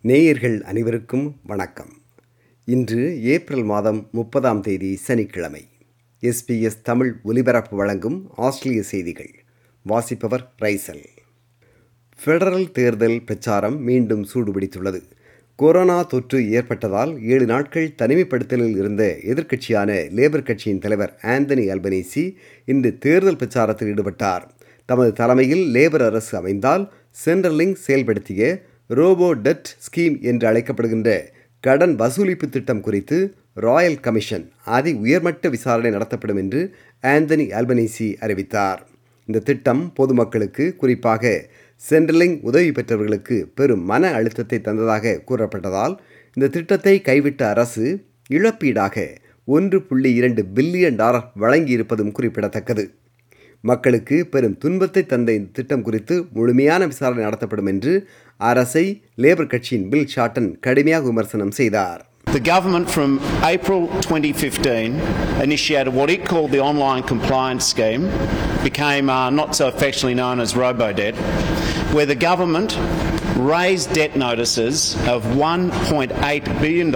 நேயர்கள் அனைவருக்கும் வணக்கம் இன்று ஏப்ரல் மாதம் முப்பதாம் தேதி சனிக்கிழமை எஸ்பிஎஸ் தமிழ் ஒலிபரப்பு வழங்கும் ஆஸ்திரேலிய செய்திகள் வாசிப்பவர் ரைசல் ஃபெடரல் தேர்தல் பிரச்சாரம் மீண்டும் சூடுபிடித்துள்ளது கொரோனா தொற்று ஏற்பட்டதால் ஏழு நாட்கள் தனிமைப்படுத்தலில் இருந்த எதிர்க்கட்சியான லேபர் கட்சியின் தலைவர் ஆந்தனி அல்பனீசி இன்று தேர்தல் பிரச்சாரத்தில் ஈடுபட்டார் தமது தலைமையில் லேபர் அரசு அமைந்தால் சென்ட்ரலிங் செயல்படுத்திய ரோபோ டெட் ஸ்கீம் என்று அழைக்கப்படுகின்ற கடன் வசூலிப்பு திட்டம் குறித்து ராயல் கமிஷன் அதி உயர்மட்ட விசாரணை நடத்தப்படும் என்று ஆந்தனி அல்பனீசி அறிவித்தார் இந்த திட்டம் பொதுமக்களுக்கு குறிப்பாக சென்ட்ரலிங் உதவி பெற்றவர்களுக்கு பெரும் மன அழுத்தத்தை தந்ததாக கூறப்பட்டதால் இந்த திட்டத்தை கைவிட்ட அரசு இழப்பீடாக ஒன்று புள்ளி இரண்டு பில்லியன் டாலர் வழங்கியிருப்பதும் குறிப்பிடத்தக்கது மக்களுக்கு பெரும் துன்பத்தை தந்த இந்த திட்டம் குறித்து முழுமையான விசாரணை நடத்தப்படும் என்று அரசை லேபர் கட்சியின் பில் ஷாட்டன் கடுமையாக விமர்சனம் செய்தார் The government from April 2015 initiated what it called the online compliance scheme, became uh, not so affectionately known as RoboDebt, where the government raised debt notices of $1.8 billion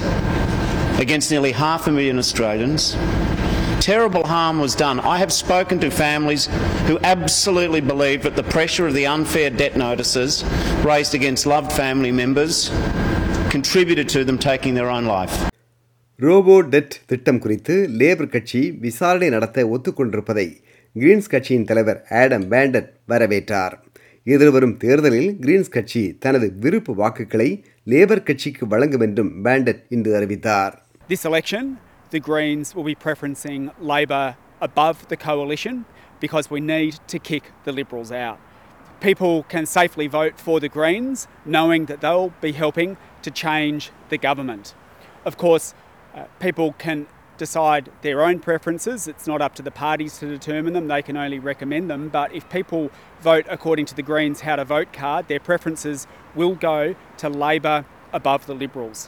against nearly half a million Australians. Terrible harm was done. I have spoken to families who absolutely believe that the pressure of the unfair debt notices raised against loved family members contributed to them taking their own life. Robodebt திட்டம் குறித்து labour கட்சி விசாரணை நடத்த ஒத்துக்கொண்டிருப்பதை Green's கட்சியின் தலைவர் Adam banded வரவேற்றார் எதிர்வரும் தேர்தலில் கிரீன்ஸ் கட்சி தனது விருப்பு வாக்குகளை லேபர் கட்சிக்கு வழங்கும் என்றும் பேண்டட் இன்று அறிவித்தார் This election, the Greens will be preferencing Labor above the coalition because we need to kick the Liberals out. People can safely vote for the Greens knowing that they'll be helping to change the government. Of course, uh, people can decide their own preferences. It's not up to the parties to determine them, they can only recommend them. But if people vote according to the Greens how to vote card, their preferences will go to Labor above the Liberals.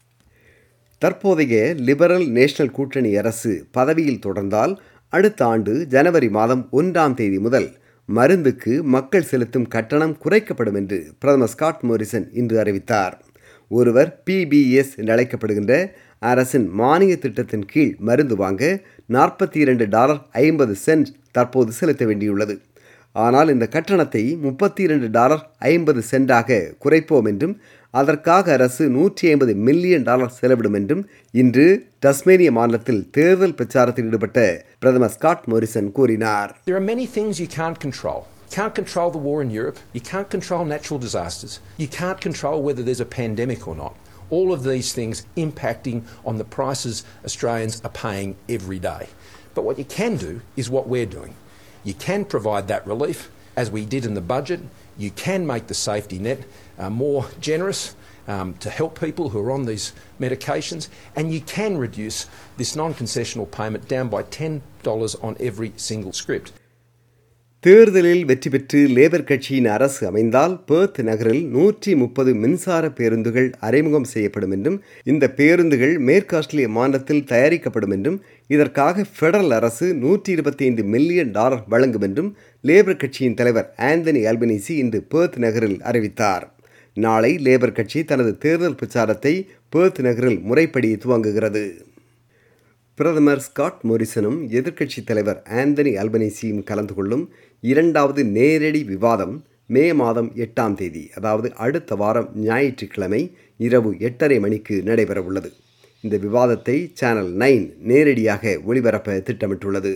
தற்போதைய Liberal National கூட்டணி அரசு பதவியில் தொடர்ந்தால் அடுத்த ஆண்டு ஜனவரி மாதம் ஒன்றாம் தேதி முதல் மருந்துக்கு மக்கள் செலுத்தும் கட்டணம் குறைக்கப்படும் என்று பிரதமர் ஸ்காட் மோரிசன் இன்று அறிவித்தார் ஒருவர் பிபிஎஸ் என்று அழைக்கப்படுகின்ற அரசின் மானிய திட்டத்தின் கீழ் மருந்து வாங்க நாற்பத்தி இரண்டு டாலர் ஐம்பது சென்ட் தற்போது செலுத்த வேண்டியுள்ளது ஆனால் இந்த கட்டணத்தை முப்பத்தி இரண்டு டாலர் ஐம்பது சென்டாக குறைப்போம் என்றும் அதற்காக அரசு நூற்றி ஐம்பது மில்லியன் டாலர் செலவிடும் என்றும் இன்று டஸ்மேனிய மாநிலத்தில் தேர்தல் பிரச்சாரத்தில் ஈடுபட்ட பிரதமர் ஸ்காட் மோரிசன் கூறினார் There are many things you can't control. You can't control the war in Europe. You can't control natural disasters. You can't control whether there's a pandemic or not. All of these things impacting on the prices Australians are paying every day. But what you can do is what we're doing. You can provide that relief, as we did in the budget. You can make the safety net uh, more generous um, to help people who are on these medications, and you can reduce this non concessional payment down by $10 on every single script. தேர்தலில் வெற்றி பெற்று labour கட்சியின் அரசு அமைந்தால் birth நகரில் நூற்றி முப்பது மின்சார பேருந்துகள் அறிமுகம் செய்யப்படும் என்றும் இந்த பேருந்துகள் மேற்கு ஆஸ்திரேலிய மாநிலத்தில் தயாரிக்கப்படும் என்றும் இதற்காக ஃபெடரல் அரசு நூற்றி இருபத்தி ஐந்து மில்லியன் டாலர் வழங்கும் என்றும் லேபர் கட்சியின் தலைவர் ஆந்தனி அல்பனீசி இன்று பேர்த் நகரில் அறிவித்தார் நாளை லேபர் கட்சி தனது தேர்தல் பிரச்சாரத்தை பேர்த் நகரில் முறைப்படி துவங்குகிறது பிரதமர் ஸ்காட் மோரிசனும் எதிர்க்கட்சித் தலைவர் ஆந்தனி அல்பனீசியும் கலந்து கொள்ளும் இரண்டாவது நேரடி விவாதம் மே மாதம் எட்டாம் தேதி அதாவது அடுத்த வாரம் ஞாயிற்றுக்கிழமை இரவு எட்டரை மணிக்கு நடைபெறவுள்ளது இந்த விவாதத்தை சேனல் நைன் நேரடியாக ஒளிபரப்ப திட்டமிட்டுள்ளது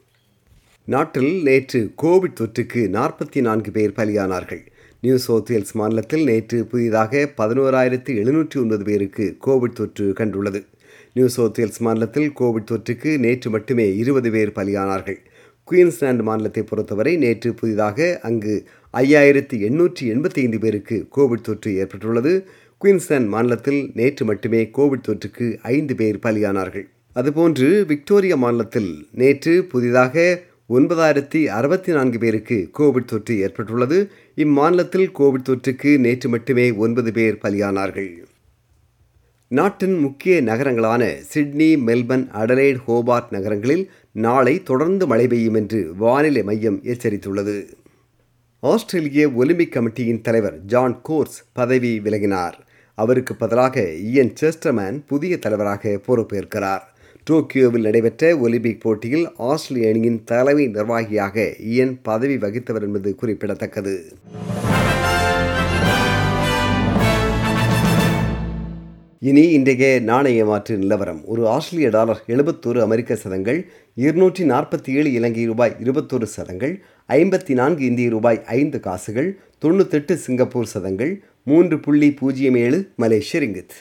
நாட்டில் நேற்று கோவிட் தொற்றுக்கு நாற்பத்தி நான்கு பேர் பலியானார்கள் நியூ சவுத் வேல்ஸ் மாநிலத்தில் நேற்று புதிதாக பதினோராயிரத்து எழுநூற்றி ஒன்பது பேருக்கு கோவிட் தொற்று கண்டுள்ளது நியூ சவுத் வேல்ஸ் மாநிலத்தில் கோவிட் தொற்றுக்கு நேற்று மட்டுமே இருபது பேர் பலியானார்கள் குயின்ஸ்லாந்து மாநிலத்தை பொறுத்தவரை நேற்று புதிதாக அங்கு ஐயாயிரத்து எண்ணூற்றி எண்பத்தி ஐந்து பேருக்கு கோவிட் தொற்று ஏற்பட்டுள்ளது குயின்ஸ்லாந்து மாநிலத்தில் நேற்று மட்டுமே கோவிட் தொற்றுக்கு ஐந்து பேர் பலியானார்கள் அதுபோன்று விக்டோரியா மாநிலத்தில் நேற்று புதிதாக ஒன்பதாயிரத்தி அறுபத்தி நான்கு பேருக்கு கோவிட் தொற்று ஏற்பட்டுள்ளது இம்மாநிலத்தில் கோவிட் தொற்றுக்கு நேற்று மட்டுமே ஒன்பது பேர் பலியானார்கள் நாட்டின் முக்கிய நகரங்களான சிட்னி மெல்பர்ன் அடலைட் ஹோபார்ட் நகரங்களில் நாளை தொடர்ந்து மழை பெய்யும் என்று வானிலை மையம் எச்சரித்துள்ளது ஆஸ்திரேலிய ஒலிம்பிக் கமிட்டியின் தலைவர் ஜான் கோர்ஸ் பதவி விலகினார் அவருக்கு பதிலாக இயன் செஸ்டர்மேன் புதிய தலைவராக பொறுப்பேற்கிறார் டோக்கியோவில் நடைபெற்ற ஒலிம்பிக் போட்டியில் ஆஸ்திரேலிய அணியின் தலைமை நிர்வாகியாக இயன் பதவி வகித்தவர் என்பது குறிப்பிடத்தக்கது இனி இன்றைய நாணய மாற்று நிலவரம் ஒரு ஆஸ்திரேலிய டாலர் எழுபத்தோரு அமெரிக்க சதங்கள் இருநூற்றி நாற்பத்தி ஏழு இலங்கை ரூபாய் இருபத்தோரு சதங்கள் ஐம்பத்தி நான்கு இந்திய ரூபாய் ஐந்து காசுகள் தொண்ணூத்தெட்டு சிங்கப்பூர் சதங்கள் மூன்று புள்ளி பூஜ்ஜியம் ஏழு மலேசிய ரிங்கித்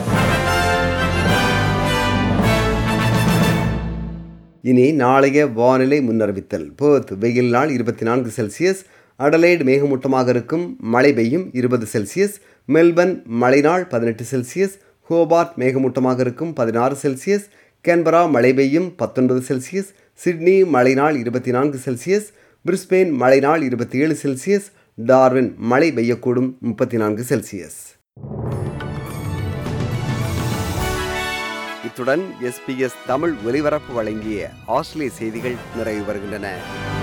இனி நாளைய வானிலை முன்னறிவித்தல் பேர்த் வெயில் நாள் இருபத்தி நான்கு செல்சியஸ் அடலைடு மேகமூட்டமாக இருக்கும் மழை பெய்யும் இருபது செல்சியஸ் மெல்பர்ன் மழை நாள் பதினெட்டு செல்சியஸ் ஹோபார்ட் மேகமூட்டமாக இருக்கும் பதினாறு செல்சியஸ் கேன்பரா மழை பெய்யும் பத்தொன்பது செல்சியஸ் சிட்னி மழை நாள் இருபத்தி நான்கு செல்சியஸ் பிரிஸ்பெயின் மழை நாள் இருபத்தி ஏழு செல்சியஸ் டார்வின் மழை பெய்யக்கூடும் முப்பத்தி நான்கு செல்சியஸ் இத்துடன் எஸ்பிஎஸ் தமிழ் ஒலிபரப்பு வழங்கிய ஆஸ்திரேலிய செய்திகள் நிறைவு வருகின்றன